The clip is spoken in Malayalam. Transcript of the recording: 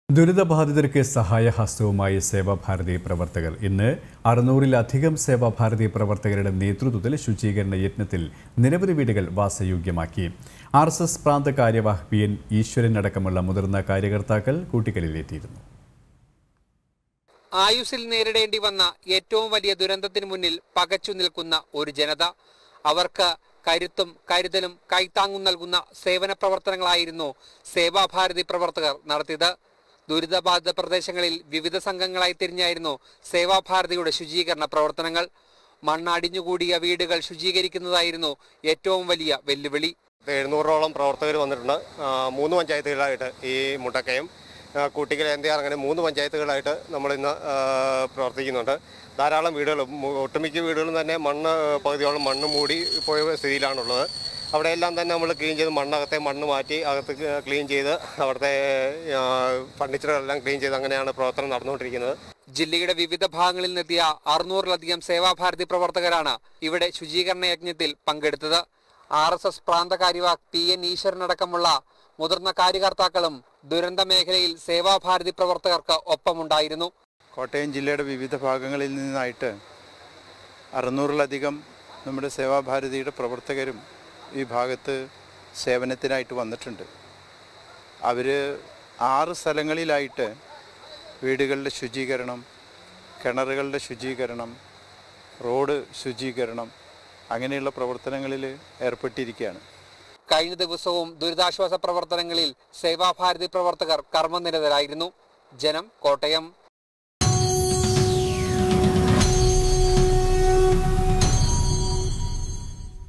ദുരിതബാധിതർക്ക് സഹായഹസ്തവുമായി സേവാഭാരതി പ്രവർത്തകർ ഇന്ന് അറുന്നൂറിലധികം സേവാഭാരതി പ്രവർത്തകരുടെ നേതൃത്വത്തിൽ ശുചീകരണ യജ്ഞത്തിൽ നിരവധി വീടുകൾ വാസയോഗ്യമാക്കി ആർ എസ് എസ് പ്രാന്ത കാര്യവാഹ് പി എൻ ഈശ്വരൻ അടക്കമുള്ള മുതിർന്ന കാര്യകർത്താക്കൾ കൂട്ടിക്കലിലെത്തിയിരുന്നു ആയുസിൽ നേരിടേണ്ടി വന്ന ഏറ്റവും വലിയ ദുരന്തത്തിന് മുന്നിൽ പകച്ചു നിൽക്കുന്ന ഒരു ജനത അവർക്ക് കരുത്തും കരുതലും കൈത്താങ്ങും നൽകുന്ന സേവന പ്രവർത്തനങ്ങളായിരുന്നു സേവാഭാരതി പ്രവർത്തകർ നടത്തിയത് ദുരിതബാധിത പ്രദേശങ്ങളിൽ വിവിധ സംഘങ്ങളായി തിരിഞ്ഞായിരുന്നു സേവാഭാരതിയുടെ ശുചീകരണ പ്രവർത്തനങ്ങൾ മണ്ണടിഞ്ഞുകൂടിയ വീടുകൾ ശുചീകരിക്കുന്നതായിരുന്നു ഏറ്റവും വലിയ വെല്ലുവിളി എഴുന്നൂറോളം പ്രവർത്തകർ വന്നിട്ടുണ്ട് ആ, മൂന്ന് പഞ്ചായത്തുകളായിട്ട് ഈ മുട്ടക്കയം ആ, കൂട്ടിക്കൽ എന്തിയാർ അങ്ങനെ മൂന്ന് പഞ്ചായത്തുകളായിട്ട് നമ്മൾ ഇന്ന് ആ, പ്രവർത്തിക്കുന്നുണ്ട് ധാരാളം വീടുകൾ മു- ഒട്ടുമിക്ക വീടുകളും തന്നെ മണ്ണ് പകുതിയോളം മണ്ണ് മൂടി പോയ സ്ഥിതിയിലാണുള്ളത് അവിടെയെല്ലാം തന്നെ നമ്മൾ ക്ലീൻ ചെയ്ത് മണ്ണകത്തെ മണ്ണ് മാറ്റി അകത്ത് ക്ലീൻ ചെയ്ത് അവിടുത്തെ ആ, ഫർണിച്ചറുകളെല്ലാം ക്ലീൻ ചെയ്ത് അങ്ങനെയാണ് പ്രവർത്തനം നടന്നുകൊണ്ടിരിക്കുന്നത് ജില്ലയുടെ വിവിധ ഭാഗങ്ങളിൽ നിന്നെത്തിയ അറുന്നൂറിലധികം സേവാഭാരതി പ്രവർത്തകരാണ് ഇവിടെ ശുചീകരണ യജ്ഞത്തിൽ പങ്കെടുത്തത് ആർ എസ് എസ് പ്രാന്ത കാര്യവാഹ് പി എൻ ഈശ്വരനടക്കമുള്ള മുതിർന്ന കാര്യകർത്താക്കളും ദുരന്ത മേഖലയിൽ സേവാഭാരതി പ്രവർത്തകർക്ക് ഒപ്പമുണ്ടായിരുന്നു കോട്ടയം ജില്ലയുടെ വിവിധ ഭാഗങ്ങളിൽ നിന്നായിട്ട് അറുന്നൂറിലധികം നമ്മുടെ സേവാഭാരതിയുടെ പ്രവർത്തകരും ഈ ഭാഗത്ത് സേവനത്തിനായിട്ട് വന്നിട്ടുണ്ട് അവർ ആറ് സ്ഥലങ്ങളിലായിട്ട് വീടുകളുടെ ശുചീകരണം കിണറുകളുടെ ശുചീകരണം റോഡ് ശുചീകരണം അങ്ങനെയുള്ള പ്രവർത്തനങ്ങളിൽ ഏർപ്പെട്ടിരിക്കുകയാണ് കഴിഞ്ഞ ദിവസവും ദുരിതാശ്വാസ പ്രവർത്തനങ്ങളിൽ സേവാഭാരതി പ്രവർത്തകർ കർമ്മനിരതരായിരുന്നു ജനം കോട്ടയം